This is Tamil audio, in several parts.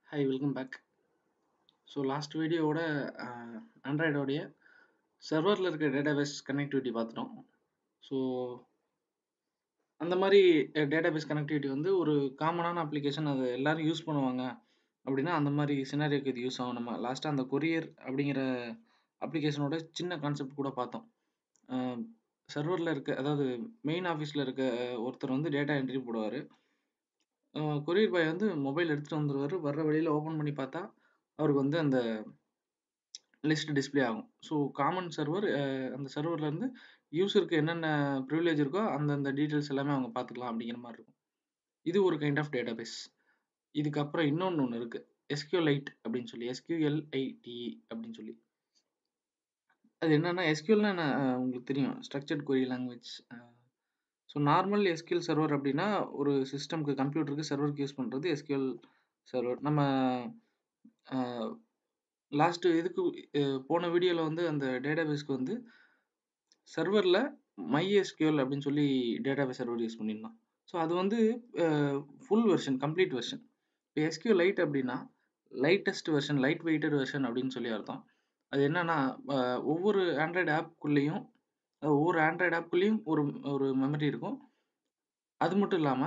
Hi welcome back so last வீடியோவோட ஆண்ட்ராய்டோடைய சர்வரில் இருக்க டேட்டாபேஸ் கனெக்டிவிட்டி பார்த்துட்டோம் ஸோ அந்த மாதிரி டேட்டாபேஸ் கனெக்டிவிட்டி வந்து ஒரு காமனான அப்ளிகேஷன் அது எல்லோரும் யூஸ் பண்ணுவாங்க அப்படின்னா அந்த மாதிரி சினாரியோக்கு இது யூஸ் ஆகும் நம்ம லாஸ்ட்டாக அந்த கொரியர் அப்படிங்கிற அப்ளிகேஷனோட சின்ன கான்செப்ட் கூட பார்த்தோம் சர்வரில் இருக்க அதாவது மெயின் ஆஃபீஸில் இருக்க ஒருத்தர் வந்து டேட்டா என்ட்ரி போடுவார் கொரியர் பாய் வந்து மொபைல் எடுத்துகிட்டு வந்துருவாரு. வர்ற வழியில ஓப்பன் பண்ணி பார்த்தா, அவருக்கு வந்து அந்த லிஸ்ட் டிஸ்ப்ளே ஆகும். ஸோ காமன் சர்வர் அ அந்த சர்வர்லேருந்து யூசருக்கு என்னென்ன ப்ரிவிலேஜ் இருக்கோ, அந்தந்த டீட்டெயில்ஸ் எல்லாமே அவங்க பார்த்துக்கலாம் அப்படிங்கிற மாரி இருக்கும். இது ஒரு கைண்ட் ஆஃப் டேட்டாபேஸ். இதுக்கப்புறம் இன்னொன்னு ஒண்ணு இருக்கு. எஸ்கியூஎலைட் அப்படின்னு சொல்லி. எஸ்கியூஎல்ஐடிஇ அப்படின்னு சொல்லி. அது என்னன்னா, எஸ்கியூஎல்னா என்ன அ உங்களுக்கு தெரியும். Structured query language. அ ஸோ நார்மல் எஸ்கியூஎல் சர்வர் அப்படின்னா, ஒரு சிஸ்டம்க்கு கம்ப்யூட்டருக்கு சர்வருக்கு யூஸ் பண்றது எஸ்கியூஎல் சர்வர். நம்ம அ லாஸ்ட் இதுக்கு அ போன வீடியோல வந்து அந்த டேட்டாபேஸ்க்கு வந்து சர்வர்ல MySQL அப்படின்னு சொல்லி டேட்டாபேஸ் சர்வர் யூஸ் பண்ணியிருந்தோம். ஸோ அது வந்து அ ஃபுல் வெர்ஷன், கம்ப்ளீட் வெர்ஷன். இப்போ எஸ்கியூஎலைட் அப்படின்னா, lightest version, light weighted version அப்படின்னு சொல்லி அர்த்தம். அது என்னன்னா, அ ஒவ்வொரு ஆண்ட்ராய்டு ஆப்க்குள்ளேயும் ஒவ்வொரு ஆண்ட்ராய்டு ஆப்க்குள்ளேயும் ஒரு ஒரு மெமரி இருக்கும். அது மட்டும் இல்லாம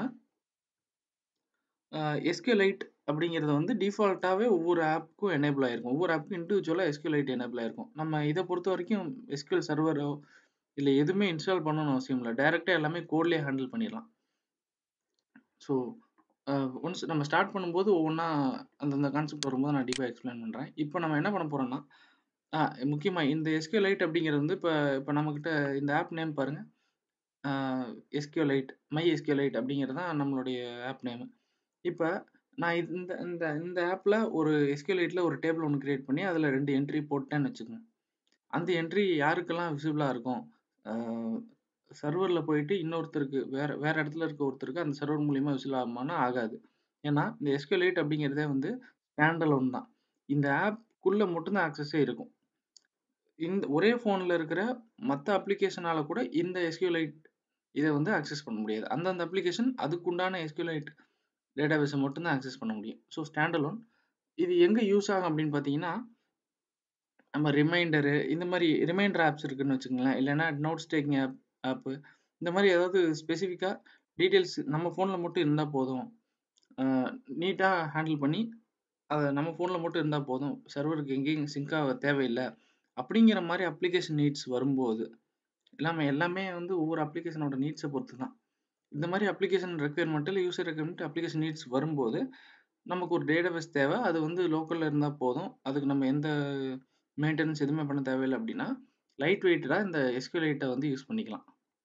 அ எஸ்கியூஎலைட் அப்படிங்கிறது வந்து டிஃபால்ட்டாவே ஒவ்வொரு ஆப்க்கும் எனேபிள் ஆயிருக்கும். ஒவ்வொரு ஆப்க்கும் இண்டிவிஜுவலா எஸ்கியூஎலைட் எனேபிள் ஆயிருக்கும். நம்ம இத பொறுத்தவரைக்கும் எஸ்கியூஎல் சர்வரோ, இல்ல எதுவுமே இன்ஸ்டால் பண்ணணும்னு அவசியம் இல்ல. டைரக்ட்டா எல்லாமே கோட்லயே ஹேண்டில் பண்ணிடலாம். ஸோ அ ஒன்ஸ் நம்ம ஸ்டார்ட் பண்ணும்போது ஒவ்வொன்னா அந்தந்த கான்செப்ட் வரும்போது நான் டீப்பா எக்ஸ்பிளைன் பண்றேன். இப்போ நம்ம என்ன பண்ண போறோம்னா, அ முக்கியமா இந்த எஸ்கியூஎலைட் அப்படிங்கிறது வந்து இப்ப இப்ப நம்மகிட்ட இந்த ஆப் நேம் பாருங்க. அ எஸ்கியூஎலைட், MySQLite அப்படிங்கிறது தான் நம்மளுடைய ஆப் நேமு. இப்ப நான் இந்த இந்த இந்த ஆப்ல ஒரு எஸ்கியூஎலைட்ல ஒரு டேபிள் ஒண்ணு கிரியேட் பண்ணி, அதுல 2 என்ட்ரி போட்டேன்னு வச்சுக்கங்க. அந்த என்ட்ரி யாருக்கெல்லாம் விசிபிளா இருக்கும்? அ சர்வர்ல போயிட்டு இன்னொருத்தருக்கு வேற வேற இடத்துல இருக்க ஒருத்தருக்கு அந்த சர்வர் மூலியமா விசிபிள் ஆகுமான்னா ஆகாது. ஏன்னா, இந்த எஸ்கியூஎலைட் அப்படிங்கிறதே வந்து ஸ்டாண்ட் அலோன் தான். இந்த ஆப்க்குள்ள மட்டும் தான் ஆக்சஸே இருக்கும். இந்த ஒரே ஃபோன்ல இருக்கிற மத்த அப்ளிகேஷனால கூட இந்த எஸ்கியூஎலைட் இத வந்து அக்சஸ் பண்ண முடியாது. அந்தந்த அப்ளிகேஷன் அதுக்குண்டான எஸ்கியூஎலைட் டேட்டாபேஸ மட்டும் தான் ஆக்சஸ் பண்ண முடியும். So stand alone. இது எங்க யூஸ் ஆகும் அப்படின்னு பார்த்தீங்கன்னா, நம்ம ரிமைண்டரு இந்த மாரி ரிமைண்டர் ஆப்ஸ் இருக்குன்னு வச்சுக்கங்களேன். இல்லன்னா நோட்ஸ் டேக்கிங் ஆப் ஆப்பு இந்த மாரி ஏதாவது ஸ்பெசிஃபிக்கா டீட்டெயில்ஸ் நம்ம ஃபோன்ல மட்டும் இருந்தா போதும். அ நீட்டா ஹேண்டில் பண்ணி, அத நம்ம ஃபோன்ல மட்டும் இருந்தா போதும். சர்வருக்கு எங்கேயும் சிங்க் ஆக தேவையில்ல. அப்படிங்கிற மாரி அப்ளிகேஷன் நீட்ஸ் வரும்போது, எல்லாமே எல்லாமே வந்து ஒவ்வொரு அப்ளிகேஷனோட நீட்ஸ பொறுத்து தான். இந்த மாரி அப்ளிகேஷன் ரெக்யர்மென்ட் இல்ல யூசர் ரெக்யர்மென்ட் அப்ளிகேஷன் நீட்ஸ் வரும்போது, நமக்கு ஒரு டேட்டாபேஸ் தேவ. அது வந்து லோக்கல்ல இருந்தா போதும். அதுக்கு நம்ம எந்த மெயின்டனன்ஸ் எதுவுமே பண்ண தேவையில்ல அப்படின்னா, லைட் வெயிட்டடா இந்த எஸ்கியூஎலைட்ட வந்து யூஸ் பண்ணிக்கலாம்.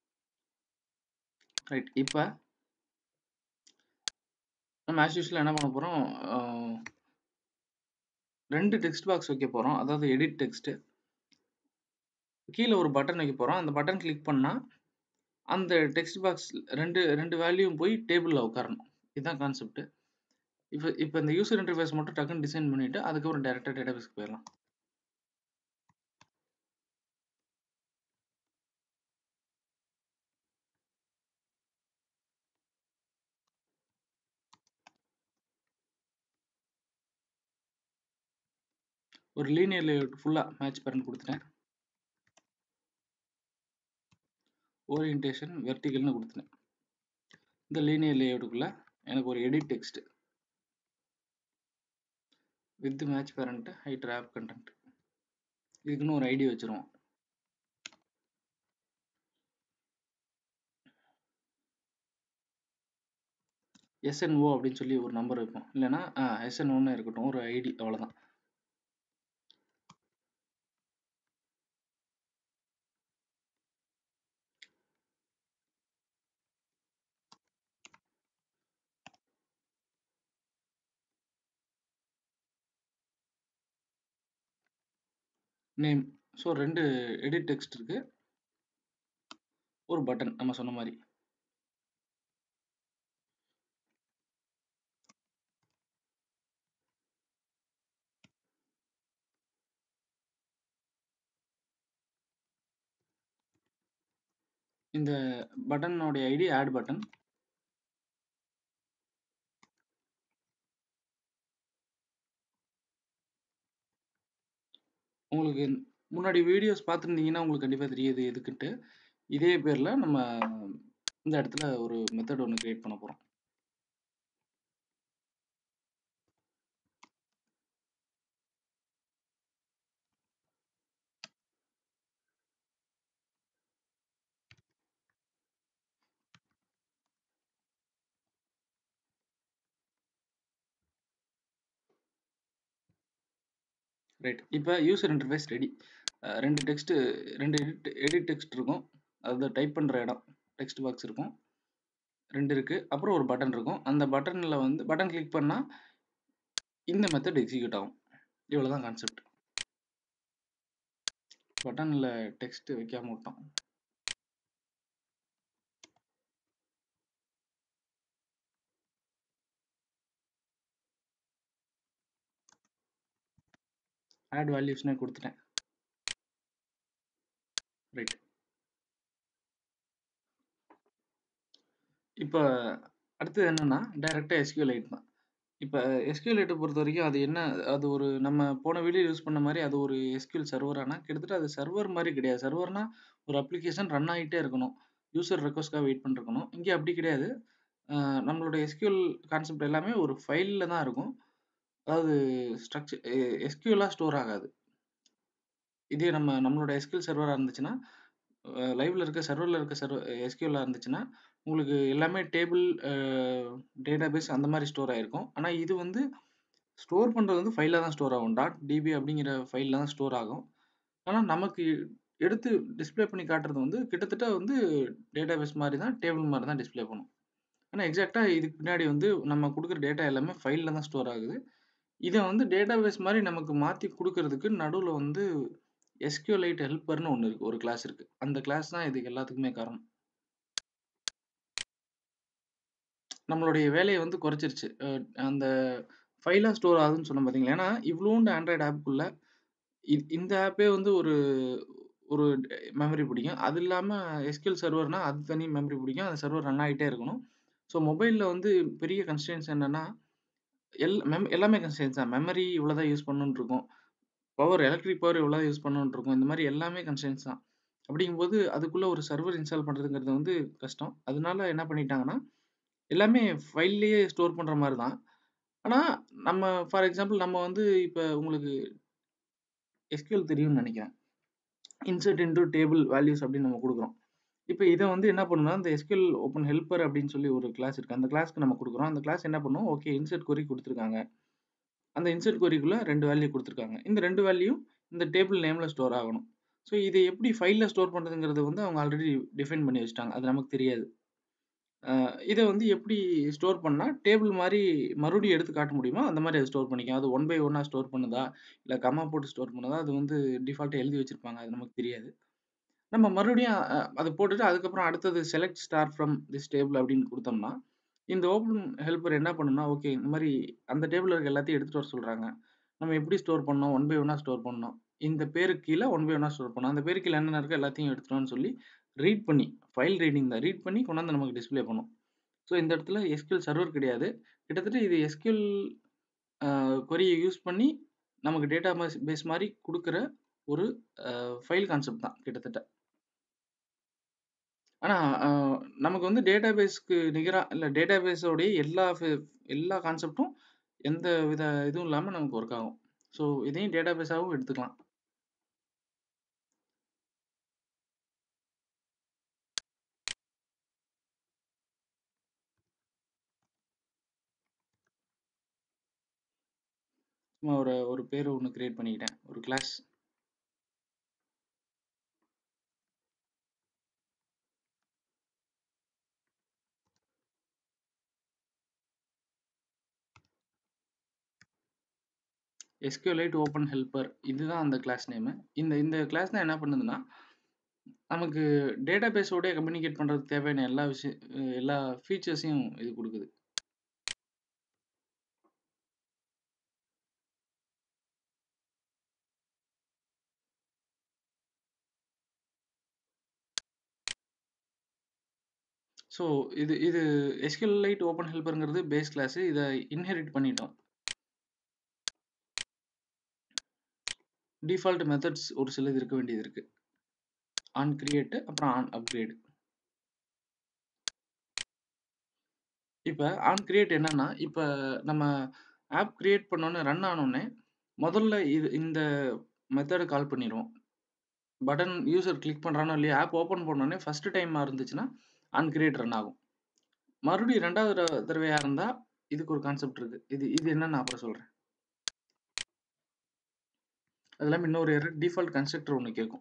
ரைட். இப்ப நம்ம ஆஸ் யூசுவல் என்ன பண்ண போறோம், அ 2 டெக்ஸ்ட் பாக்ஸ் வைக்க போறோம். அதாவது எடிட் டெக்ஸ்ட். கீழ ஒரு பட்டன் வைக்க போறோம். அந்த பட்டன் கிளிக் பண்ணா, அந்த டெக்ஸ்ட் பாக்ஸ் 2 2 வேல்யூவும் போய் டேபிள்ல உட்காரணும். இதுதான் கான்செப்ட். இப்ப இப்ப இந்த யூசர் இன்டர்ஃபேஸ் மட்டும் டக்குன்னு டிசைன் பண்ணிட்டு, அதுக்கப்புறம் டைரக்ட்டா டேட்டாபேஸ்க்கு போயிரலாம். ஒரு லீனியர் லேஅவுட் ஃபுல்லா மேட்ச் பேரண்ட் குடுத்துட்டேன். ஓரியன்டேஷன் வெர்டிகல்னு குடுத்துட்டேன். இந்த லீனியர் லேஅவுட்க்குள்ள எனக்கு ஒரு edit text. With match parent height wrap content. இதுக்குன்னு ஒரு ஐடி வச்சுருவோம். எஸ்என்ஓ அப்படின்னு சொல்லி ஒரு நம்பர் வைப்போம். இல்லன்னா அ எஸ்என்ஓன்னு இருக்கட்டும். ஒரு ஐடி அவ்வளோதான். நேம். ஸோ 2 எடிட் டெக்ஸ்ட் இருக்கு. ஒரு பட்டன் நம்ம சொன்ன மாரி. இந்த பட்டனோடைய ஐடி ஆட் பட்டன். உங்களுக்கு முன்னாடி வீடியோஸ் பார்த்துருந்தீங்கன்னா, உங்களுக்கு கண்டிப்பா தெரியும் இது எதுக்குன்ட்டு. இதே பேர்ல நம்ம இந்த இடத்துல ஒரு மெத்தட் ஒண்ணு கிரியேட் பண்ண போறோம். ரைட். இப்ப யூசர் இன்டர்ஃபேஸ் ரெடி. அ 2 டெக்ஸ்ட் 2 எடிட் எடிட் டெக்ஸ்ட் இருக்கும். அதாவது டைப் பண்ற இடம். டெக்ஸ்ட் பாக்ஸ் இருக்கும். 2 இருக்கு. அப்புறம் ஒரு பட்டன் இருக்கும். அந்த பட்டன்ல வந்து பட்டன் கிளிக் பண்ணா இந்த மெத்தட் எக்ஸிக்யூட் ஆகும். இவ்வளவுதான் கான்செப்ட். பட்டன்ல டெக்ஸ்ட் வைக்காம விட்டோம். ஆட் வேல்யூஸ்னே குடுத்துட்டேன். ரைட். இப்ப அடுத்தது என்னன்னா, டைரக்ட்டா SQLite தான். இப்ப SQLite பொறுத்தவரைக்கும் அது என்ன அது ஒரு நம்ம போன வீடியோ யூஸ் பண்ண மாரி அது ஒரு SQL சர்வரானா, கிட்டத்தட்ட அது சர்வர் மாரி கிடையாது. சர்வர்னா ஒரு அப்ளிகேஷன் ரன் ஆயிட்டே இருக்கணும். யூசர் ரெக்வெஸ்ட்க்காக வெயிட் பண்ணிருக்கணும். இங்க அப்படி கிடையாது. அ நம்மளோட SQL கான்செப்ட் எல்லாமே ஒரு ஃபைல்ல தான் இருக்கும். அதாவது ஸ்ட்ரக்சர் எ SQLஆ ஸ்டோர் ஆகாது. இதே நம்ம நம்மளோட SQL சர்வரா இருந்துச்சுன்னா, அ லைவ்ல இருக்க சர்வர்ல இருக்க சர்வ SQLஆ இருந்துச்சுன்னா, உங்களுக்கு எல்லாமே டேபிள் அ டேட்டாபேஸ் அந்த மாரி ஸ்டோர் ஆயிருக்கும். ஆனா இது வந்து ஸ்டோர் பண்றது வந்து ஃபைல்ல தான் ஸ்டோர் ஆகும். .db அப்படிங்கிற ஃபைல்ல தான் ஸ்டோர் ஆகும். ஆனா நமக்கு எடுத்து டிஸ்ப்ளே பண்ணி காட்டுறது வந்து கிட்டத்தட்ட வந்து டேட்டாபேஸ் மாரி தான், டேபிள் மாரி தான் டிஸ்ப்ளே பண்ணும். ஆனா எக்ஸாக்ட்டா இதுக்கு பின்னாடி வந்து நம்ம குடுக்குற டேட்டா எல்லாமே ஃபைல்ல தான் ஸ்டோர் ஆகுது. இத வந்து டேட்டாபேஸ் மாரி நமக்கு மாத்தி குடுக்குறதுக்கு நடுவுல வந்து SQLite ஹெல்ப்பர்ன்னு ஒண்ணு இருக்கு. ஒரு கிளாஸ் இருக்கு. அந்த கிளாஸ் தான் இதுக்கு எல்லாத்துக்குமே காரணம். நம்மளுடைய வேலைய வந்து குறைச்சிருச்சு. அ அந்த ஃபைலா ஸ்டோர் ஆகுதுன்னு சொன்னேன் பார்த்தீங்களா? ஏன்னா, இவ்ளூண்டு ஆண்ட்ராய்டு ஆப்க்குள்ள இ இந்த ஆப்பே வந்து ஒரு ஒரு மெமரி பிடிக்கும். அது இல்லாம SQL சர்வர்னா அது தனி மெமரி பிடிக்கும். அந்த சர்வர் ரன் ஆயிட்டே இருக்கணும். ஸோ மொபைல்ல வந்து பெரிய கன்ஸ்ட்ரெயின்ட்ஸ் என்னன்னா, எல் மெம் எல்லாமே கன்ஸ்ட்ரெயின்ட்ஸ் தான். மெமரி இவ்வளோ தான் யூஸ் பண்ணணும்னு இருக்கும். பவர் எலக்ட்ரிக் பவர் இவ்வளோ தான் யூஸ் பண்ணணும்னு இருக்கும். இந்த மாரி எல்லாமே கன்ஸ்ட்ரெயின்ட்ஸ் தான். அப்படிங்கும்போது அதுக்குள்ள ஒரு சர்வர் இன்ஸ்டால் பண்றதுங்கிறது வந்து கஷ்டம். அதனால என்ன பண்ணிட்டாங்கன்னா, எல்லாமே ஃபைல்லயே ஸ்டோர் பண்ற மாரி தான். ஆனா, நம்ம ஃபார் எக்ஸாம்பிள் நம்ம வந்து இப்ப உங்களுக்கு SQL தெரியும்னு நெனைக்கிறேன். இன்சர்ட் இன்டோ டேபிள் வேல்யூஸ் அப்படின்னு நம்ம குடுக்குறோம். இப்ப இத வந்து என்ன பண்ணும்னா, இந்த SQL ஓப்பன் ஹெல்ப்பர் அப்படின்னு சொல்லி ஒரு கிளாஸ் இருக்கு. அந்த கிளாஸ்க்கு நம்ம குடுக்குறோம். அந்த கிளாஸ் என்ன பண்ணும், ஓகே இன்சர்ட் கொரி குடுத்துருக்காங்க. அந்த இன்சர்ட் கொரிக்குள்ள 2 வேல்யூ குடுத்துருக்காங்க. இந்த 2 வேல்யூ இந்த டேபிள் நேம்ல ஸ்டோர் ஆகணும். ஸோ இத எப்படி ஃபைல்ல ஸ்டோர் பண்றதுங்கிறது வந்து அவங்க ஆல்ரெடி டிஃபைன் பண்ணி வச்சுட்டாங்க. அது நமக்கு தெரியாது. அ இத வந்து எப்படி ஸ்டோர் பண்ணா, டேபிள் மாரி மறுபடியும் எடுத்து காட்ட முடியுமோ, அந்த மாரி அத ஸ்டோர் பண்ணிக்கும். அது ஒன் பை ஒன்னா ஸ்டோர் பண்ணுதா, இல்ல கமா போட்டு ஸ்டோர் பண்ணுதா, அது வந்து டிஃபால்ட்டா எழுதி வச்சிருப்பாங்க. அது நமக்கு தெரியாது. நம்ம மறுபடியும் அ அத போட்டுட்டு அதுக்கப்புறம் அடுத்தது select star from this table அப்படின்னு குடுத்தோம்னா, இந்த ஓப்பன் ஹெல்ப்பர் என்ன பண்ணும்னா, ஓகே இந்த மாரி அந்த டேபிள்ல இருக்க எல்லாத்தையும் எடுத்துட்டு வர சொல்றாங்க. நம்ம எப்படி ஸ்டோர் பண்ணணும்? ஒன் பை ஒன்னா ஸ்டோர் பண்ணணும். இந்த பேருக்கு கீழ ஒன் பை ஒன்னா ஸ்டோர் பண்ணணும். அந்த பேருக்கு கீழ என்னென்ன இருக்கோ எல்லாத்தையும் எடுத்துட்டு வான்னு சொல்லி ரீட் பண்ணி, ஃபைல் ரீடிங் தான். ரீட் பண்ணி கொண்டாந்து நமக்கு டிஸ்ப்ளே பண்ணும். ஸோ இந்த இடத்துல SQL சர்வர் கிடையாது. கிட்டத்தட்ட இது SQL அ கொரிய யூஸ் பண்ணி நமக்கு டேட்டா பேஸ் பேஸ் மாரி குடுக்குற ஒரு அ ஃபைல் கான்செப்ட் தான் கிட்டத்தட்ட. ஆனா அ நமக்கு வந்து டேட்டாபேஸ்க்கு நிகரா இல்ல டேட்டாபேஸோடைய எல்லா ஃபெ எல்லா கான்செப்ட்டும் எந்த வித இதுவும் இல்லாம நமக்கு ஒர்க் ஆகும். ஸோ இதையும் டேட்டாபேஸாவும் எடுத்துக்கலாம். சும்மா ஒரு ஒரு பேரு ஒண்ணு கிரியேட் பண்ணிக்கிட்டேன். ஒரு கிளாஸ். SQLite ஓப்பன் ஹெல்ப்பர் இதுதான் அந்த கிளாஸ் நேமு. இந்த இந்த கிளாஸ் தான் என்ன பண்ணுதுன்னா, நமக்கு டேட்டாபேஸோட கம்யூனிகேட் பண்றதுக்கு தேவையான எல்லா விஷய எல்லா ஃபீச்சர்ஸையும் இது குடுக்குது. ஸோ இது இது SQLite ஓப்பன் ஹெல்ப்பர்ங்கிறது பேஸ் கிளாஸ். இத இன்ஹெரிட் பண்ணிட்டோம். டிஃபால்ட் மெத்தட்ஸ் ஒரு சிலது இருக்க வேண்டியது இருக்கு. ஆன் கிரியேட் அப்புறம் ஆன் அப்கிரேட். இப்ப ஆன் கிரியேட் என்னன்னா, இப்ப நம்ம ஆப் கிரியேட் பண்ணோனே ரன் ஆனோனே, முதல்ல இது இந்த மெத்தட கால் பண்ணிருவோம். பட்டன் யூசர் கிளிக் பண்றானோ இல்லையோ, ஆப் ஓப்பன் பண்ணோனே ஃபர்ஸ்ட் டைமா இருந்துச்சுன்னா, ஆன் கிரியேட் ரன் ஆகும். மறுபடியும் 2வது தடவ தடவையா இருந்தா, இதுக்கு ஒரு கான்செப்ட் இருக்கு. இது இது என்னன்னு நான் அப்புறம் சொல்றேன். அது இல்லாம இன்னொரு எரர் டிஃபால்ட் கன்ஸ்ட்ரக்டர் ஒண்ணு கேட்கும்.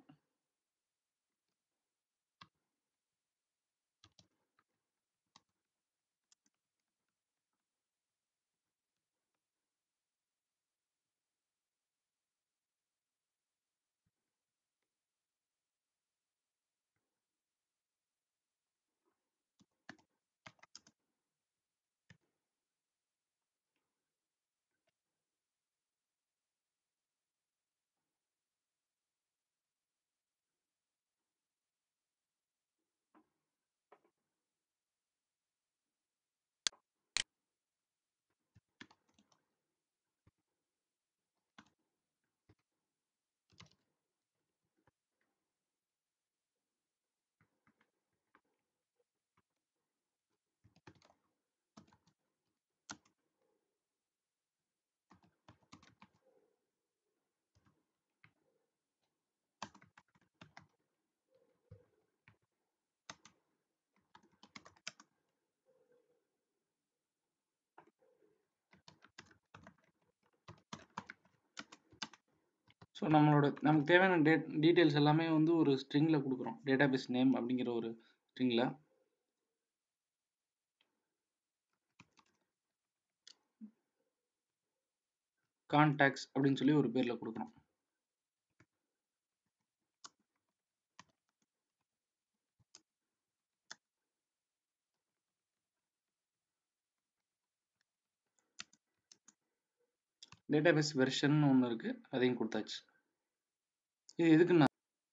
ஸோ நம்மளோட நமக்கு தேவையான டேட் டீட்டெயில்ஸ் எல்லாமே வந்து ஒரு ஸ்ட்ரிங்ல குடுக்குறோம். டேட்டாபேஸ் நேம் அப்படிங்கிற ஒரு ஸ்ட்ரிங்ல. கான்டாக்ட்ஸ் அப்படின்னு சொல்லி ஒரு பேர்ல குடுக்குறோம். டேட்டாபேஸ் வெர்ஷன்னு ஒண்ணு இருக்கு. அதையும் குடுத்தாச்சு. இது எதுக்குன்னா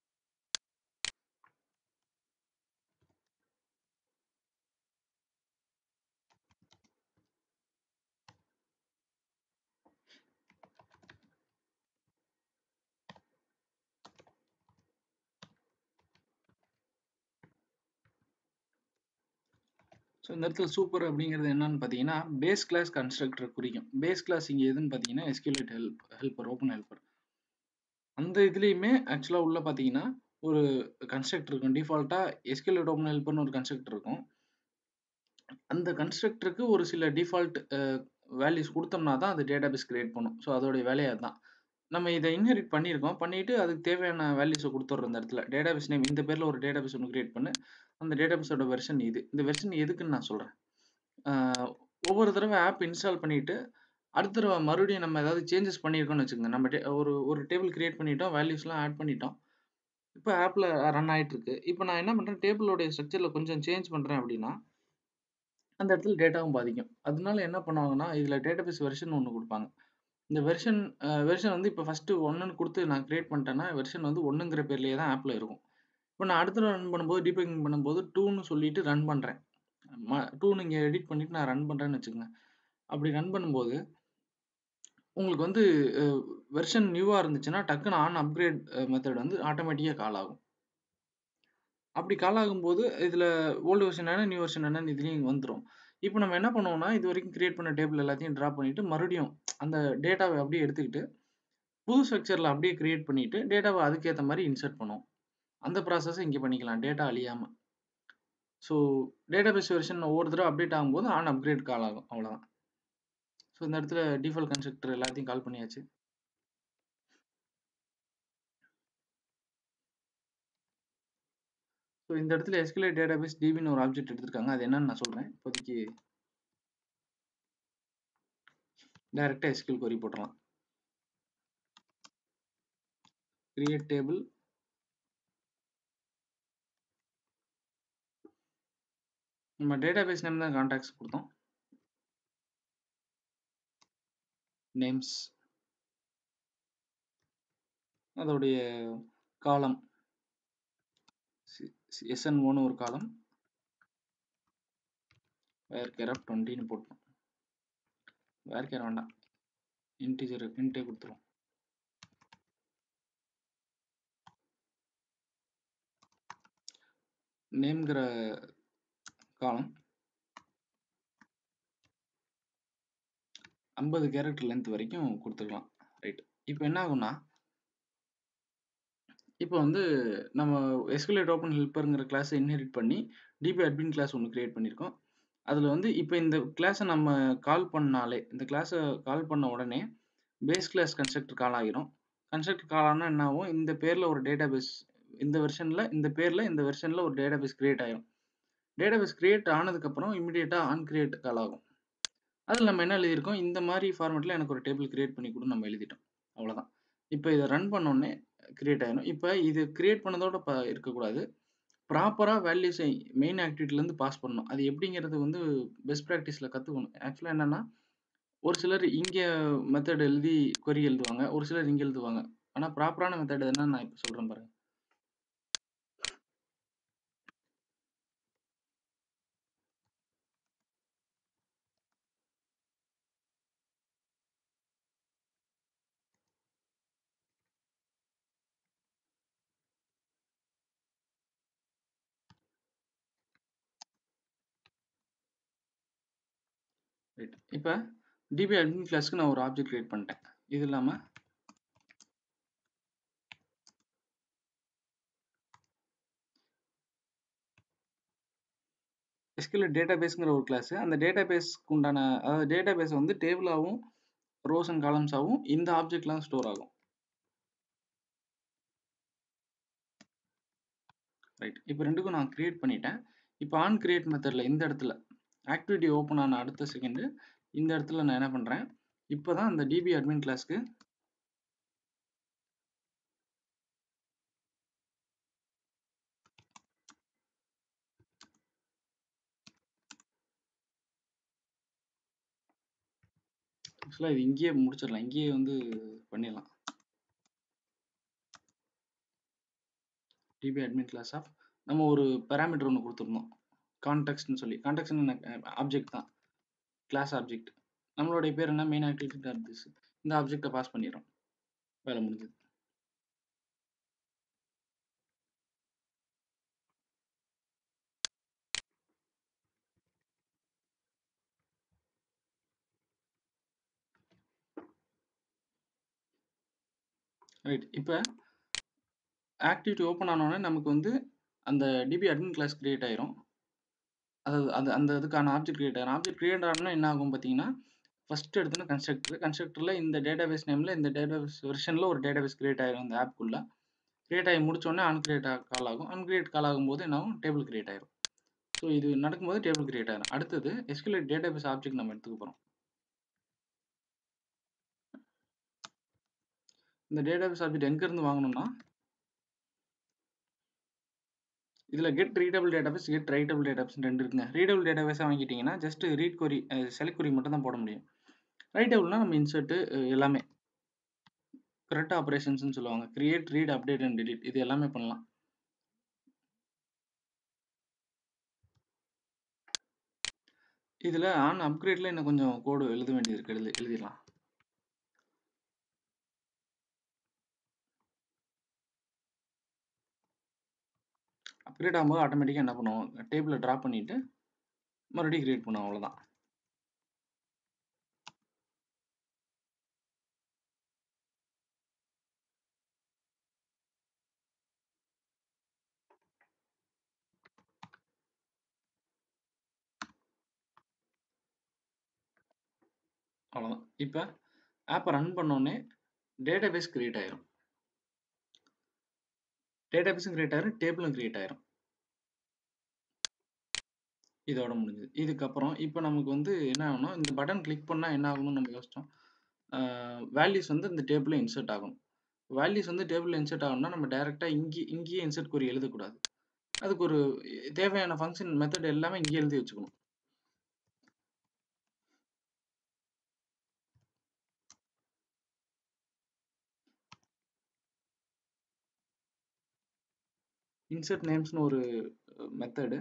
ஸோ இந்த இடத்துல சூப்பர் அப்படிங்கிறது என்னன்னு பார்த்தீங்கன்னா, பேஸ் கிளாஸ் கன்ஸ்ட்ரக்டர குறிக்கும். பேஸ் கிளாஸ் இங்க எதுன்னு பார்த்தீங்கன்னா, எஸ்கியூஎல்ஏட் ஹெல்ப் ஹெல்ப்பர் ஓப்பன் ஹெல்ப்பர். அந்த இதுலயுமே ஆக்சுவலா உள்ள பார்த்தீங்கன்னா, ஒரு கன்ஸ்ட்ரக்டர் இருக்கும். டிஃபால்ட்டா எஸ்கியூஎல்ஏட் ஓப்பன் ஹெல்ப்பர்ன்னு ஒரு கன்ஸ்ட்ரக்டர் இருக்கும். அந்த கன்ஸ்ட்ரக்டருக்கு ஒரு சில டிஃபால்ட் அ வேல்யூஸ் குடுத்தோம்னா தான் அது டேட்டாபேஸ் கிரியேட் பண்ணும். ஸோ அதோடைய வேலையே அதான். நம்ம இத இன்ஹெரிட் பண்ணியிருக்கோம். பண்ணிட்டு அதுக்கு தேவையான வேல்யூஸ குடுத்துர்றோம் இந்த இடத்துல. டேட்டாபேஸ் நேம் இந்த பேர்ல ஒரு டேட்டாபேஸ் ஒண்ணு கிரியேட் பண்ணு. அந்த டேட்டாபேஸோட வெர்ஷன் இது. இந்த வெர்ஷன் எதுக்குன்னு நான் சொல்றேன். ஆ ஒவ்வொரு தடவ ஆப் இன்ஸ்டால் பண்ணிட்டு, அடுத்த தடவ மறுபடியும் நம்ம ஏதாவது சேஞ்சஸ் பண்ணியிருக்கோம்னு வச்சுக்கங்க. நம்ம டே ஒரு ஒரு டேபிள் கிரியேட் பண்ணிட்டோம். வேல்யூஸ்லாம் ஆட் பண்ணிட்டோம். இப்ப ஆப்ல ரன் ஆயிட்டு இருக்கு. இப்ப நான் என்ன பண்றேன், டேபிளோட ஸ்ட்ரக்சர்ல கொஞ்சம் சேஞ்ச் பண்றேன் அப்படின்னா, அந்த இடத்துல டேட்டாவும் பாதிக்கும். அதனால என்ன பண்ணுவாங்கன்னா, இதுல டேட்டாபேஸ் வெர்ஷன் ஒண்ணு குடுப்பாங்க. இந்த வெர்ஷன் அ வெர்ஷன் வந்து இப்ப ஃபர்ஸ்ட் 1ன்னு குடுத்து நான் கிரியேட் பண்ணிட்டேன்னா, வெர்ஷன் வந்து 1ங்கிற பேர்லயே தான் ஆப்ல இருக்கும். இப்ப நான் அடுத்த தடவ ரன் பண்ணும்போது, டீபக்கிங் பண்ணும்போது 2ன்னு சொல்லிட்டு ரன் பண்றேன். ம 2ன்னு இங்க எடிட் பண்ணிட்டு நான் ரன் பண்றேன்னு வச்சுக்கங்க. அப்படி ரன் பண்ணும்போது உங்களுக்கு வந்து அ வெர்ஷன் நியூவா இருந்துச்சுன்னா, டக்குனு ஆன் அப்கிரேட் அ மெத்தட் வந்து ஆட்டோமேட்டிக்கா கால் ஆகும். அப்படி கால் ஆகும்போது, இதுல ஓல்டு வெர்ஷன் என்ன, நியூ வெர்ஷன் என்னன்னு இதுலயும் வந்துரும். இப்ப நம்ம என்ன பண்ணுவோம்னா, இதுவரைக்கும் கிரியேட் பண்ண டேபிள் எல்லாத்தையும் டிராப் பண்ணிட்டு, மறுபடியும் அந்த டேட்டாவ அப்படியே எடுத்துக்கிட்டு, புது ஸ்ட்ரக்சர்ல அப்படியே கிரியேட் பண்ணிட்டு, டேட்டாவ அதுக்கேத்த மாரி இன்சர்ட் பண்ணுவோம். அந்த ப்ராசஸ இங்க பண்ணிக்கலாம். டேட்டா அழியாம. ஸோ டேட்டாபேஸ் வெர்ஷன் ஒவ்வொரு தடவ அப்டேட் ஆகும்போது ஆன் அப்கிரேட் கால் ஆகும். அவ்வளோதான். ஸோ இந்த இடத்துல டிஃபால்ட் கன்ஸ்ட்ரக்டர் எல்லாத்தையும் கால் பண்ணியாச்சு. ஸோ இந்த இடத்துல எஸ்கியூஎல்ஏட் டேட்டாபேஸ் டிபின்னு ஒரு ஆப்ஜெக்ட் எடுத்திருக்காங்க. அது என்னன்னு நான் சொல்றேன். இப்போதைக்கு டைரக்ட்டா எஸ்கியூஎல் கொரி போட்டுறலாம். கிரியேட் டேபிள் நம்ம டேட்டாபேஸ் நேம் தான் கான்டாக்ட்ஸ் குடுத்தோம். நேம்ஸ் அதோடைய காலம் சி சி எஸ்என்1 ஒரு காலம். வேர் கேர் ஆஃப் 20ன்னு போட்டோம். வேர் கேர் வேண்டாம். இன்டிஜர் இன்ட்டே குடுத்துருவோம். நேம்ங்கிற காலம் 50 கேரக்டர் லென்த் வரைக்கும் குடுத்துக்கலாம். ரைட். இப்ப என்ன ஆகும்னா இப்ப வந்து நம்ம SQLite ஓப்பன் ஹெல்ப்பர்ங்கிற கிளாஸ இன்ஹெரிட் பண்ணி, டிபி அட்மின் கிளாஸ் ஒண்ணு கிரியேட் பண்ணியிருக்கோம். அதுல வந்து இப்ப இந்த கிளாஸ நம்ம கால் பண்ணாலே, இந்த கிளாஸ கால் பண்ண உடனே பேஸ் கிளாஸ் கன்ஸ்ட்ரக்டர் கால் ஆகிரும். கன்ஸ்ட்ரக்டர் கால் ஆனா என்ன ஆகும்? இந்த பேர்ல ஒரு டேட்டாபேஸ் இந்த வெர்ஷன்ல இந்த பேர்ல இந்த வெர்ஷன்ல ஒரு டேட்டாபேஸ் கிரியேட் ஆயிரும். டேட்டாபேஸ் கிரியேட் ஆனதுக்கப்புறம் இமிடியேட்டா ஆன் கிரியேட் கால் ஆகும். அதுல நம்ம என்ன எழுதியிருக்கோம்? இந்த மாரி ஃபார்மேட்ல எனக்கு ஒரு டேபிள் கிரியேட் பண்ணி குடுன்னு நம்ம எழுதிட்டோம். அவ்வளதான். இப்ப இத ரன் பண்ணோனே கிரியேட் ஆயிரும். இப்ப இது கிரியேட் பண்ணதோட ப இருக்கக்கூடாது. ப்ராப்பரா வேல்யூஸை மெயின் ஆக்டிவிட்டிலருந்து பாஸ் பண்ணணும். அது எப்படிங்கிறது வந்து பெஸ்ட் பிராக்டிஸ்ல கத்துக்கணும். ஆக்சுவலா என்னன்னா, ஒரு சிலர் இங்க மெத்தட் எழுதி கொரி எழுதுவாங்க. ஒரு சிலர் இங்க எழுதுவாங்க. ஆனா ப்ராப்பரான மெத்தட் என்னன்னு நான் இப்ப சொல்றேன் பாருங்க. ரைட். இப்ப டிபி அட்மின் கிளாஸ்க்கு நான் ஒரு ஆப்ஜெக்ட் கிரியேட் பண்ணிட்டேன். இது இல்லாம SQLite டேட்டாபேஸ்ங்கிற ஒரு கிளாஸ். அந்த டேட்டாபேஸ்க்கு உண்டான அதாவது டேட்டாபேஸ் வந்து டேபிளாவும், ரோஸ் அண்ட் காலம்ஸாவும் இந்த ஆப்ஜெக்ட்ல தான் ஸ்டோர் ஆகும். ரைட். இப்ப 2க்கும் நான் கிரியேட் பண்ணிட்டேன். இப்ப ஆன் கிரியேட் மெத்தட்ல இந்த இடத்துல ஆக்டிவிட்டி ஓப்பன் ஆன அடுத்த செகண்ட் இந்த இடத்துல நான் என்ன பண்றேன்? இப்ப தான் அந்த டிபி அட்மின் கிளாஸ்க்கு ஆக்சுவலா இது இங்கேயே முடிச்சிடலாம். இங்கேயே வந்து பண்ணிடலாம். டிபி அட்மின் கிளாஸ் ஆஃப் நம்ம ஒரு பாராமீட்டர் ஒண்ணு குடுத்திருந்தோம். கான்டெக்ஸ்ட்ன்னு சொல்லி. கான்டெக்ஸ்ட்ன்னு என்ன ஆப்ஜெக்ட் தான். Class object. நம்மளுடைய பேர் என்ன? Main activity dot this. இந்த ஆப்ஜெக்ட்ட பாஸ் பண்ணிடுறோம். வேலை முடிஞ்சது. ரைட். இப்ப ஆக்டிவிட்டி ஓப்பன் ஆனோனே நமக்கு வந்து அந்த டிபி அட்மின் கிளாஸ் கிரியேட் ஆயிரும். அதாவது அது அந்த இதுக்கான ஆப்ஜெக்ட் கிரியேட் ஆயிரும். ஆப்ஜெக்ட் கிரியேட் ஆனோனே என்ன ஆகும் பார்த்தீங்கன்னா, ஃபர்ஸ்ட் எடுத்தோனே கன்ஸ்ட்ரக்டர். கன்ஸ்ட்ரக்டர்ல இந்த டேட்டாபேஸ் நேம்ல இந்த டேட்டாபேஸ் வெர்ஷன்ல ஒரு டேட்டாபேஸ் கிரியேட் ஆயிரும் இந்த ஆப்க்குள்ள. கிரியேட் ஆகி முடிச்ச உடனே அன்கிரியேட் கால் ஆகும். அன்கிரியேட் கால் ஆகும்போது என்ன ஆகும்? டேபிள் கிரியேட் ஆயிரும். ஸோ இது நடக்கும்போது டேபிள் கிரியேட் ஆயிரும். அடுத்தது SQLite டேட்டாபேஸ் ஆப்ஜெக்ட் நம்ம எடுத்துக்க போறோம். இந்த டேட்டாபேஸ் ஆப்ஜெக்ட் எங்க இருந்து வாங்கணும்னா இதுல get readable database, get writable டேட்டாபேஸ்ன்னு 2 இருக்குங்க. ரீடபிள் டேட்டாபேஸா வாங்கிட்டீங்கன்னா, ஜஸ்ட் ரீட் கொரி அ செலக்ட் கொரி மட்டும் தான் போட முடியும். ரைட்டபிள்னா நம்ம இன்சர்ட் எல்லாமே. கரெக்ட் ஆப்பரேஷன்ஸ்ன்னு சொல்லுவாங்க. Create, read, update and delete இது எல்லாமே பண்ணலாம். இதுல ஆன் அப்கிரேட்ல இன்னும் கொஞ்சம் கோடு எழுத வேண்டியது இருக்கு. எழுதி எழுதிடலாம். அப்கிரேட் ஆகும்போது ஆட்டோமேட்டிக்கா என்ன பண்ணும்? டேபிள டிராப் பண்ணிட்டு மறுபடியும் கிரியேட் பண்ணும் அவ்வளோதான். அவ்வளோதான். இப்ப ஆப்ப ரன் பண்ணோனே டேட்டாபேஸ் கிரியேட் ஆயிரும். டேட்டாபேஸும் கிரியேட் ஆயிரும். டேபிளும் கிரியேட் ஆயிரும். இதோட முடிஞ்சது. இதுக்கப்புறம் இப்ப நமக்கு வந்து என்ன ஆகும்னா, இந்த பட்டன் கிளிக் பண்ணா என்ன ஆகும்னு நம்ம யோசிச்சோம். ஆ வேல்யூஸ் வந்து இந்த டேபிள்ல இன்சர்ட் ஆகணும். வேல்யூஸ் வந்து டேபிள்ல இன்சர்ட் ஆகணும்னா, நம்ம டைரக்ட்டா இங்கே இங்கேயே இன்சர்ட் கொரி எழுதக்கூடாது. அதுக்கு ஒரு தேவையான ஃபங்ஷன் மெத்தட் எல்லாமே இங்கேயே எழுதி வச்சுக்கணும். இன்சர்ட் நேம்ஸ்ன்னு ஒரு மெத்தடு.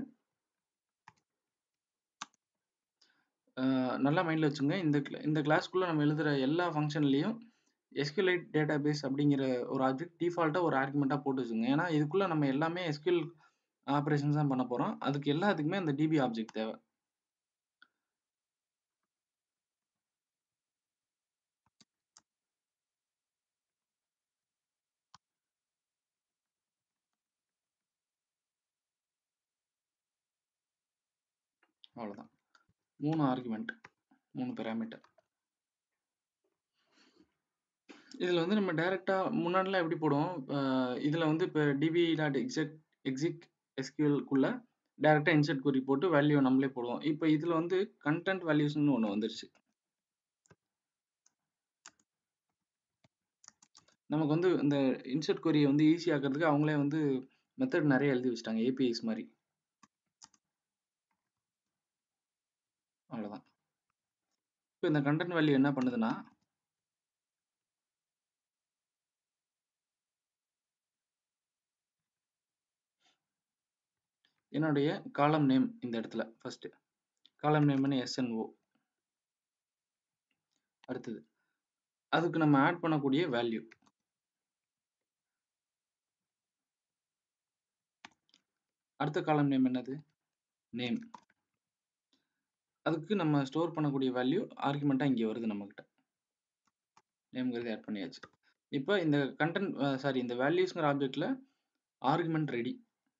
ஆ நல்லா மைண்ட்ல வச்சுக்கங்க. இந்த கிள இந்த கிளாஸ்க்குள்ள நம்ம எழுதுற எல்லா ஃபங்ஷன்லயும் SQLite டேட்டாபேஸ் அப்படிங்கிற ஒரு ஆப்ஜெக்ட் டிஃபால்ட்டா ஒரு ஆர்குமென்ட்டா போட்டு வச்சுக்கங்க. ஏன்னா, இதுக்குள்ள நம்ம எல்லாமே SQL ஆப்பரேஷன்ஸ் தான் பண்ண போறோம். அதுக்கு எல்லாத்துக்குமே அந்த டிபி ஆப்ஜெக்ட் தேவை. அவ்வளோதான். 3 ஆர்குமென்ட். 3 பாராமீட்டர். இதுல வந்து நம்ம டைரக்ட்டா முன்னாடிலாம் எப்படி போடுவோம்? அ இதுல வந்து இப்ப db.exec exec SQL க்குள்ள டைரக்ட்டா இன்சர்ட் கொரி போட்டு வேல்யூவ நம்மளே போடுவோம். இப்ப இதுல வந்து கன்டென்ட் வேல்யூஸ்ன்னு ஒண்ணு வந்துருச்சு. நமக்கு வந்து இந்த இன்சர்ட் கொரிய வந்து ஈஸி ஆக்குறதுக்கு அவங்களே வந்து மெத்தட் நெறைய எழுதி வச்சுட்டாங்க. ஏபிஐஸ் மாரி. அவ்வளோதான். இப்ப இந்த கன்டென்ட் வேல்யூ என்ன பண்ணுதுன்னா என்னுடைய காலம் நேம் இந்த இடத்துல ஃபர்ஸ்ட்டு. காலம் நேம்ன்னு எஸ்என்ஓ. அடுத்தது. அதுக்கு நம்ம ஆட் பண்ணக்கூடிய வேல்யூ. அடுத்த காலம் நேம் என்னது? நேம். அதுக்கு நம்ம ஸ்டோர் பண்ணக்கூடிய வேல்யூ ஆர்குமென்ட்டா இங்க வருது நம்மகிட்ட. நேம்ங்கிறது ஆட் பண்ணியாச்சு. இப்ப இந்த கன்டென்ட் அ சாரி இந்த வேல்யூஸ்ங்கிற ஆப்ஜெக்ட்ல ஆர்குமென்ட் ரெடி.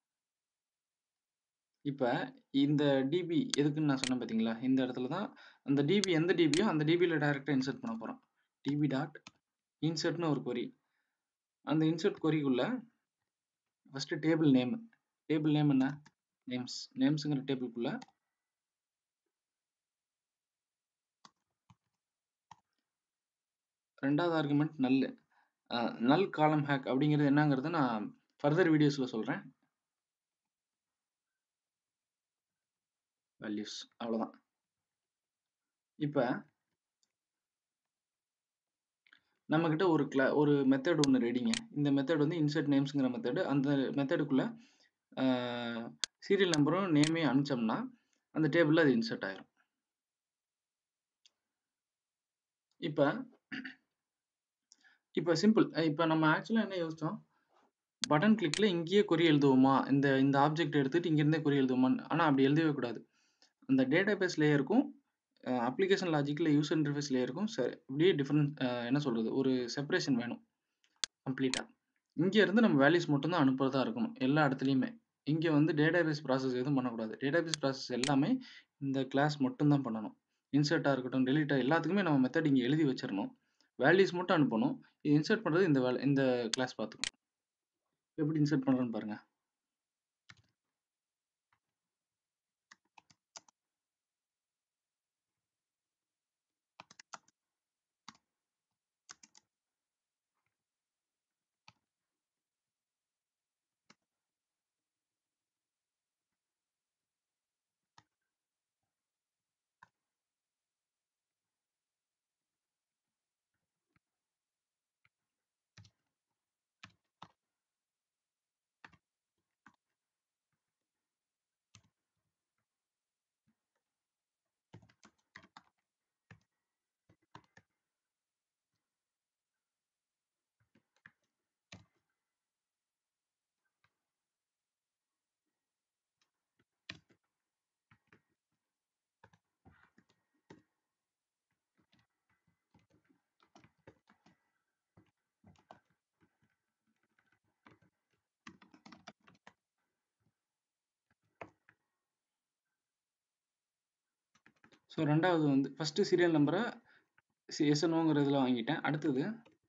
இப்ப இந்த டிபி எதுக்குன்னு நான் சொன்னேன் பார்த்தீங்களா? இந்த இடத்துல தான் அந்த டிபி எந்த டிபியோ அந்த டிபில டைரக்ட்டா இன்சர்ட் பண்ண போறோம். டிபி டாட் இன்சர்ட்ன்னு ஒரு கொரி. அந்த இன்சர்ட் கொரிக்குள்ள first table name. Table name என்ன? நேம்ஸ். நேம்ஸ்ங்கிற டேபிள்க்குள்ள ரெண்டாவது ஆர்குமென்ட் நல். அ நல் காலம் ஹேக் அப்படிங்கிறது என்னங்கிறத நான் ஃபர்தர் வீடியோஸ்ல சொல்றேன். வேல்யூஸ் அவ்வளோதான். இப்ப நம்மகிட்ட ஒரு கிளா ஒரு மெத்தட் ஒண்ணு ரெடிங்க. இந்த மெத்தட் வந்து இன்சர்ட் நேம்ஸ்ங்கிற மெத்தட். அந்த மெத்தடுக்குள்ள அ சீரியல் நம்பரும், நேமையும் அனுப்பிச்சோம்னா, அந்த டேபிள்ல அது இன்சர்ட் ஆயிரும். இப்ப இப்ப சிம்பிள். இப்ப நம்ம ஆக்சுவலா என்ன யோசிச்சோம்? பட்டன் கிளிக்ல இங்கேயே கொரி எழுதுவோமா? இந்த இந்த ஆப்ஜெக்ட் எடுத்துட்டு இங்கிருந்தே கொரி எழுதுவோமான்னு. ஆனா அப்படி எழுதவே கூடாது. அந்த டேட்டாபேஸ் லேயருக்கும், அ அப்ளிகேஷன் லாஜிக்ல யூசர் இன்டர்ஃபேஸ் லேயருக்கும் ச அப்படியே டிஃபரன்ட் அ என்ன சொல்றது? ஒரு செப்பரேஷன் வேணும். கம்ப்ளீட்டா. இங்க இருந்து நம்ம வேல்யூஸ் மட்டும் தான் அனுப்புறதா இருக்கணும். எல்லா இடத்துலயுமே. இங்க வந்து டேட்டாபேஸ் ப்ராசஸ் எதுவும் பண்ணக்கூடாது. டேட்டாபேஸ் ப்ராசஸ் எல்லாமே இந்த கிளாஸ் மட்டும் தான் பண்ணணும். இன்சர்ட்டா இருக்கட்டும், டெலீட்டா எல்லாத்துக்குமே நம்ம மெத்தட் இங்க எழுதி வச்சிரணும். வேல்யூஸ் மட்டும் அனுப்பணும். இன்சர்ட் பண்றது இந்த வேல இந்த கிளாஸ் பார்த்துக்கும். எப்படி இன்சர்ட் பண்றோம்ன்னு பாருங்க. ஸோ 2வது வந்து ஃபர்ஸ்ட்டு சீரியல் நம்பர சி எஸ்என்ஓங்கிற இதுல வாங்கிட்டேன். அடுத்தது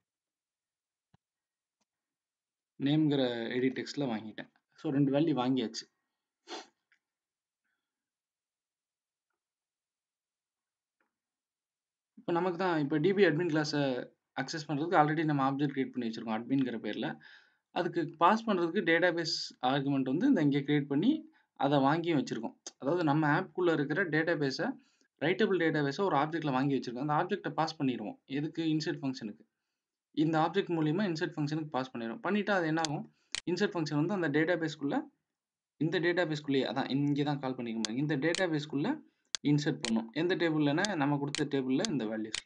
நேம்ங்கிற எடிட் டெக்ஸ்ட்ல வாங்கிட்டேன். ஸோ 2 வேல்யூ வாங்கியாச்சு. இப்ப நமக்கு தான் இப்ப டிபி அட்மின் கிளாஸ அக்சஸ் பண்றதுக்கு ஆல்ரெடி நம்ம ஆப்ஜெக்ட் கிரியேட் பண்ணி வச்சிருக்கோம். அட்மின்ங்கிற பேர்ல. அதுக்கு பாஸ் பண்றதுக்கு டேட்டாபேஸ் ஆர்குமென்ட் வந்து இந்த இங்க கிரியேட் பண்ணி அத வாங்கியும் வச்சிருக்கோம். அதாவது நம்ம ஆப்க்குள்ள இருக்கிற டேட்டாபேஸ ரைட்டபிள் டேட்டாபேஸ ஒரு ஆப்ஜெக்ட்ல வாங்கி வச்சிருக்கோம். அந்த ஆப்ஜெக்ட்ட பாஸ் பண்ணிருவோம். எதுக்கு? இன்சர்ட் ஃபங்ஷனுக்கு. இந்த ஆப்ஜெக்ட் மூலியமா இன்சர்ட் ஃபங்ஷனுக்கு பாஸ் பண்ணிருவோம். பண்ணிட்டா அது என்ன ஆகும்? இன்சர்ட் ஃபங்ஷன் வந்து அந்த டேட்டாபேஸ்க்குள்ள இந்த டேட்டாபேஸ்க்குள்ளேயே அதான் இங்க தான் கால் பண்ணிருக்கோம் பாருங்க. இந்த டேட்டாபேஸ்க்குள்ள இன்சர்ட் பண்ணும். எந்த டேபிள்லன்னா நம்ம குடுத்த டேபிள்ல இந்த வேல்யூஸ்ல.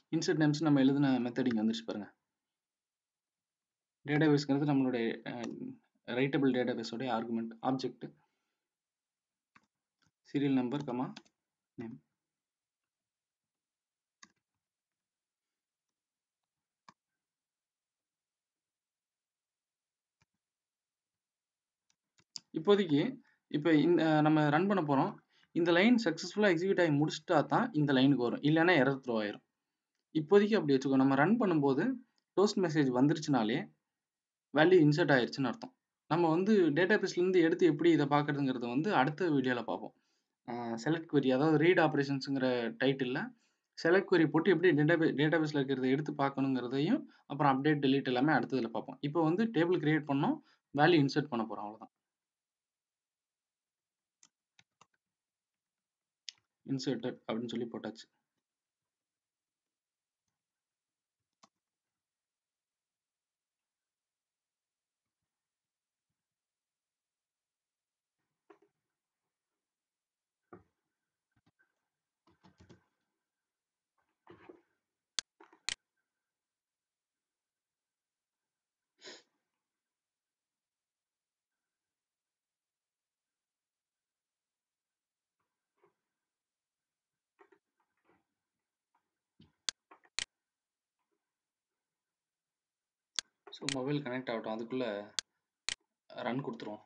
இன்சர்ட் நேம்ஸ் நம்ம எழுதின மெத்தட் இங்கே வந்துருச்சு பாருங்க டேட்டாபேஸ்ங்கிறது நம்மளுடைய ரைட்டபிள் டேட்டாபேஸோடைய argument object serial number comma name இப்போதைக்கு இப்போ இந்த நம்ம ரன் பண்ண போகிறோம் இந்த லைன் சக்ஸஸ்ஃபுல்லாக எக்ஸிக்யூட் ஆகி முடிச்சிட்டா தான் இந்த லைனுக்கு வரும் இல்லைன்னா எரர் த்ரோ ஆயிரும் இப்போதைக்கு அப்படி வச்சுக்கோ நம்ம ரன் பண்ணும்போது டோஸ்ட் மெசேஜ் வந்துருச்சுனாலே வேல்யூ இன்சர்ட் ஆயிருச்சுன்னு அர்த்தம் நம்ம வந்து டேட்டாபேஸ்லேருந்து எடுத்து எப்படி இதை பார்க்குறதுங்கிறத வந்து அடுத்த வீடியோவில் பார்ப்போம் செலக்ட் query அதாவது ரீட் ஆப்ரேஷன்ஸுங்கிற டைட்டிலில் செலக்ட் query போட்டு எப்படி டேட்டாபே டேட்டாபேஸில் இருக்கிறத எடுத்து பார்க்கணுங்கிறதையும் அப்புறம் அப்டேட் delete எல்லாமே அடுத்ததில் பார்ப்போம் இப்போ வந்து டேபிள் கிரியேட் பண்ணோம் வேல்யூ இன்சர்ட் பண்ண போகிறோம் அவ்வளோதான் இன்சர்ட்டட் அப்படின்னு சொல்லி போட்டாச்சு ஸோ மொபைல் கனெக்ட் ஆகட்டும் அதுக்குள்ளே ரன் கொடுத்துருவோம்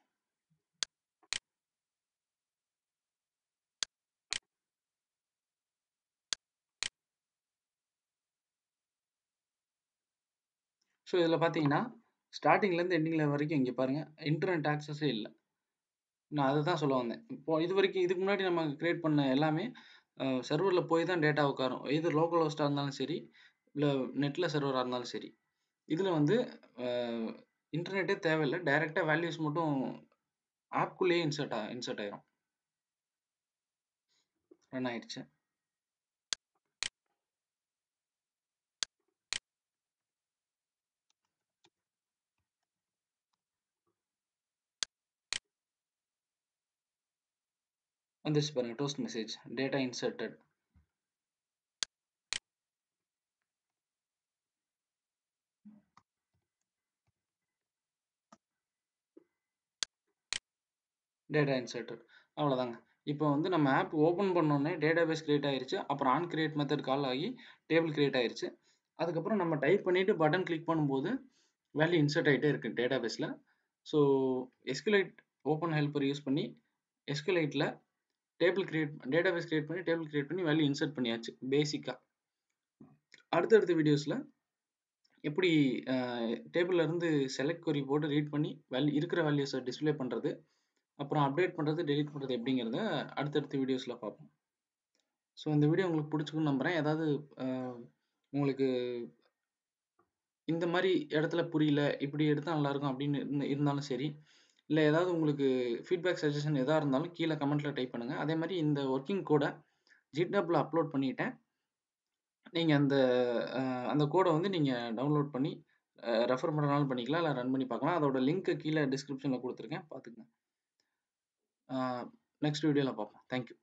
ஸோ இதில் பார்த்தீங்கன்னா ஸ்டார்டிங்லேருந்து எண்டிங்கில் வரைக்கும் இங்கே பாருங்கள் இன்டர்நெட் ஆக்சஸே இல்லை நான் அதை தான் சொல்ல வந்தேன் இப்போ இது வரைக்கும் இதுக்கு முன்னாடி நம்ம கிரியேட் பண்ண எல்லாமே சர்வரில் போய் தான் டேட்டா உட்காரும் இது லோக்கல் ஹோஸ்ட்டாக இருந்தாலும் சரி இல்லை நெட்டில் சர்வராக இருந்தாலும் சரி இதில் வந்து இன்டர்நெட்டே தேவையில்லை டைரெக்டாக வேல்யூஸ் மட்டும் ஆப்குள்ளேயே இன்சர்ட் ஆ இன்சர்ட் ஆயிரும் ரன் ஆயிடுச்சு வந்துருச்சு பாருங்க toast message data inserted data inserted அவ்வளோதாங்க இப்போ வந்து நம்ம ஆப் ஓப்பன் பண்ணோடனே டேட்டாபேஸ் கிரியேட் ஆயிருச்சு அப்புறம் ஆன் கிரியேட் மெத்தட் கால் ஆகி டேபிள் கிரியேட் ஆயிருச்சு அதுக்கப்புறம் நம்ம டைப் பண்ணிவிட்டு பட்டன் கிளிக் பண்ணும்போது வேல்யூ இன்சர்ட் ஆகிட்டே இருக்குது டேட்டாபேஸில் so SQLite open helper use பண்ணி எஸ்குலைட்டில் டேபிள் கிரியேட் டேட்டாபேஸ் கிரியேட் பண்ணி டேபிள் கிரியேட் பண்ணி வேல்யூ இன்சர்ட் பண்ணியாச்சு பேசிக்காக அடுத்தடுத்த வீடியோஸில் எப்படி டேபிளில் இருந்து செலக்ட் கொரி போட்டு ரீட் பண்ணி வேல்யூ இருக்கிற வேல்யூஸை டிஸ்பிளே பண்ணுறது அப்புறம் அப்டேட் பண்ணுறது டெலிட் பண்ணுறது எப்படிங்கிறத அடுத்தடுத்த வீடியோஸில் பார்ப்போம் ஸோ இந்த வீடியோ உங்களுக்கு பிடிச்சிக்குன்னு நம்புகிறேன் ஏதாவது உங்களுக்கு இந்த மாதிரி இடத்துல புரியல இப்படி எடுத்தால் நல்லாயிருக்கும் அப்படின்னு இருந்தாலும் சரி இல்லை ஏதாவது உங்களுக்கு ஃபீட்பேக் சஜஷன் எதாக இருந்தாலும் கீழே கமெண்ட்டில் டைப் பண்ணுங்கள் அதே மாதிரி இந்த ஒர்க்கிங் கோடை ஜிட்ஹப்பில் அப்லோட் பண்ணிட்டேன் நீங்கள் அந்த அந்த கோடை வந்து நீங்கள் டவுன்லோட் பண்ணி ரெஃபர் பண்ணுறனாலும் பண்ணிக்கலாம் இல்லை ரன் பண்ணி பார்க்கலாம் அதோட லிங்க்கு கீழே டிஸ்கிரிப்ஷனில் கொடுத்துருக்கேன் பார்த்துக்கங்க நெக்ஸ்ட் வீடியோவில் பார்ப்போம் தேங்க்யூ